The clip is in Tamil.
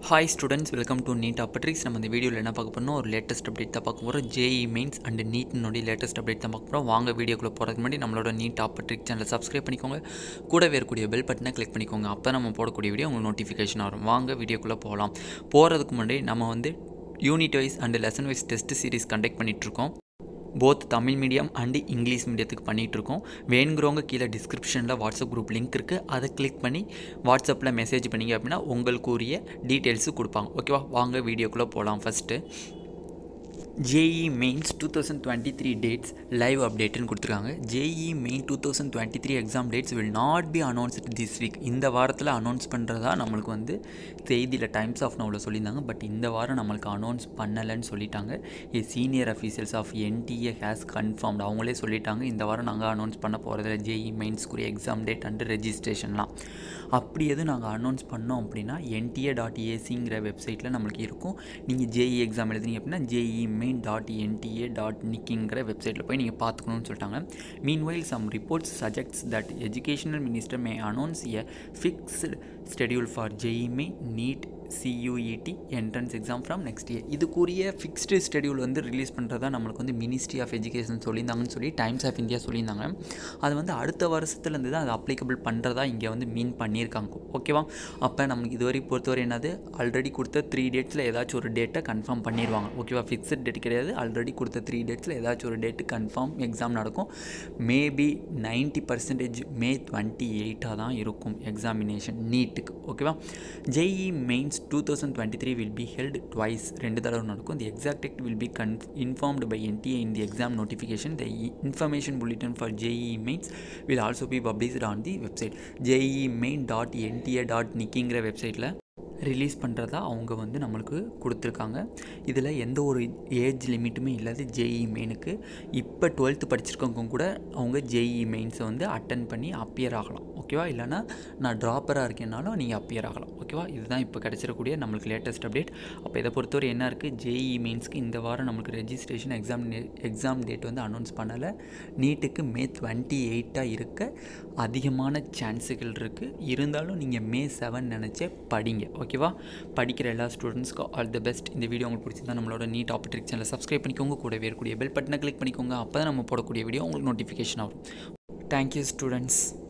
hi students welcome to NEET uptricks நம்ம இந்த வீடியோவில் என்ன பார்க்க போறோம் ஒரு லேட்டஸ்ட் அப்டேட் தான் பார்க்க போகிறோம் ஜேஇ மெயின்ஸ் அண்ட் நீட்னுடைய லேட்டஸ்ட் அப்டேட் தான் பார்க்க போகிறோம் வாங்க வீடியோக்குள்ளே போகிறதுக்கு முன்னாடி நம்மளோட நீட் அப்ட்ரிக் சேனலை சப்ஸ்கிரைப் பண்ணிக்கோங்க கூடவே இருக்கக்கூடிய பெல் பட்டனை கிளிக் பண்ணிக்கோங்க அப்போ நம்ம போடக்கூடிய வீடியோ உங்களுக்கு நோட்டிஃபிகேஷன் வரும் வாங்க வீடியோக்குள்ளே போகலாம் போகிறதுக்கு முன்னாடி நம்ம வந்து unit wise and lesson wise test series conduct பண்ணிகிட்ருக்கோம் both Tamil medium and English மீடியத்துக்கு பண்ணிகிட்ருக்கோம் வேணுங்கிறவங்க கீழே டிஸ்கிரிப்ஷனில் வாட்ஸ்அப் குரூப் லிங்க் இருக்குது அதை கிளிக் பண்ணி வாட்ஸ்அப்பில் மெசேஜ் பண்ணிங்க அப்படின்னா உங்களுக்குரிய டீட்டெயில்ஸு கொடுப்பாங்க ஓகேவா வாங்க வீடியோக்குள்ளே போகலாம் first JEE mains two thousand twenty three dates live அப்டேட்டுன்னு கொடுத்துருக்காங்க JEE main two thousand twenty three exam dates will not be announced this week இந்த வாரத்தில் அனௌன்ஸ் பண்ணுறதா நம்மளுக்கு வந்து செய்தியில் டைம்ஸ் ஆஃப் நோவில் சொல்லியிருந்தாங்க பட் இந்த வாரம் நம்மளுக்கு அனௌன்ஸ் பண்ணலைன்னு சொல்லிட்டாங்க a senior officials of NTA has confirmed அவங்களே சொல்லிட்டாங்க இந்த வாரம் நாங்கள் அனௌன்ஸ் பண்ண போகிறதில்ல ஜேஇ மெயின்ஸ்க்குரிய எக்ஸாம் டேட் அண்டு ரெஜிஸ்ட்ரேஷன்லாம் அப்படி எதுவும் நாங்கள் அனௌன்ஸ் பண்ணோம் அப்படின்னா என்டிஏ டாட் ஏசிங்கிற வெப்சைட்டில் நம்மளுக்கு இருக்கும் நீங்கள் ஜேஇ எக்ஸாம் எழுதுனீங்க அப்படின்னா JEE main dot NTA dot நிக்கிங்கிற வெப்சைட்டில் போய் நீங்கள் பார்த்துக்கணும்னு சொல்லிட்டாங்க meanwhile some reports suggests that educational minister may announce a fixed schedule for JEE Main NEET CUET entrance exam from next year இதுக்குரிய ஃபிக்ஸ்டு ஸ்கெடியூல் வந்து ரிலீஸ் பண்ணுறதா நம்மளுக்கு வந்து மினிஸ்ட்ரி ஆஃப் எஜுகேஷன் சொல்லியிருந்தாங்கன்னு சொல்லி டைம்ஸ் ஆஃப் இந்தியா சொல்லியிருந்தாங்க அது வந்து அடுத்த வருஷத்துலேருந்து தான் அது அப்ளிகபிள் பண்ணுறதா இங்கே வந்து மீன் பண்ணியிருக்காங்க ஓகேவா அப்போ நமக்கு இதுவரை பொறுத்தவரை என்னது ஆல்ரெடி கொடுத்த த்ரீ டேட்ஸில் ஏதாச்சும் ஒரு டேட்டை கன்ஃபார்ம் பண்ணிடுவாங்க ஓகேவா ஃபிக்ஸட் டேட் கிடையாது ஆல்ரெடி கொடுத்த த்ரீ டேட்ஸில் ஏதாச்சும் ஒரு டேட்டு கன்ஃபார்ம் எக்ஸாம் நடக்கும் maybe ninety percentage May twenty எயிட்டாக தான் இருக்கும் எக்ஸாமினேஷன் நீட்டுக்கு ஓகேவா JEE mains two thousand twenty three will be held twice ரெண்டு தடவை நடக்கும் the exact date will be கன் informed by NTA in the exam notification the information bulletin for JEE mains will also be published on the website JEE main dot NTA dot நிக்கிங்கிற வெப்சைட்டில் ரிலீஸ் பண்ணுறதா அவங்க வந்து நம்மளுக்கு கொடுத்துருக்காங்க இதில் எந்த ஒரு ஏஜ் லிமிட்டுமே இல்லாத ஜேஇ மெயினுக்கு இப்போ டுவெல்த்து படிச்சிருக்கவங்க கூட அவங்க ஜேஇ மெயின்ஸை வந்து அட்டன் பண்ணி அப்பியர் ஆகலாம் ஓகேவா இல்லைனா நான் ட்ராப்பராக இருக்கேனாலும் நீங்கள் அப்பியர் ஆகலாம் ஓகேவா இதுதான் இப்போ கிடச்சிடக்கூடிய நம்மளுக்கு லேட்டஸ்ட் அப்டேட் அப்போ இதை பொறுத்தவரை என்ன இருக்குது ஜேஇ மெயின்ஸ்க்கு இந்த வாரம் நம்மளுக்கு ரெஜிஸ்ட்ரேஷன் எக்ஸாம் எக்ஸாம் டேட் வந்து அனௌன்ஸ் பண்ணலை நீட்டுக்கு மே டுவெண்ட்டி எயிட்டாக இருக்க அதிகமான சான்ஸுகள் இருக்குது இருந்தாலும் நீங்கள் மே செவன் நினச்சே படிங்க ஓகேவா படிக்கிற எல்லா ஸ்டூடெண்ட்ஸ்க்கும் ஆல் தி பெஸ்ட் இந்த வீடியோ உங்களுக்கு பிடிச்சிருந்தா நம்மளோட நீட் ஆப்ட்ரிக் சேனலை சப்ஸ்கிரைப் பண்ணிக்கோங்க கூடவே இருக்கக்கூடிய பெல் பட்டனை கிளிக் பண்ணிக்கோங்க அப்போ தான் நம்ம போடக்கூடிய வீடியோ உங்களுக்கு நோட்டிஃபிகேஷன் ஆகும் தேங்க்யூ ஸ்டூடெண்ட்ஸ்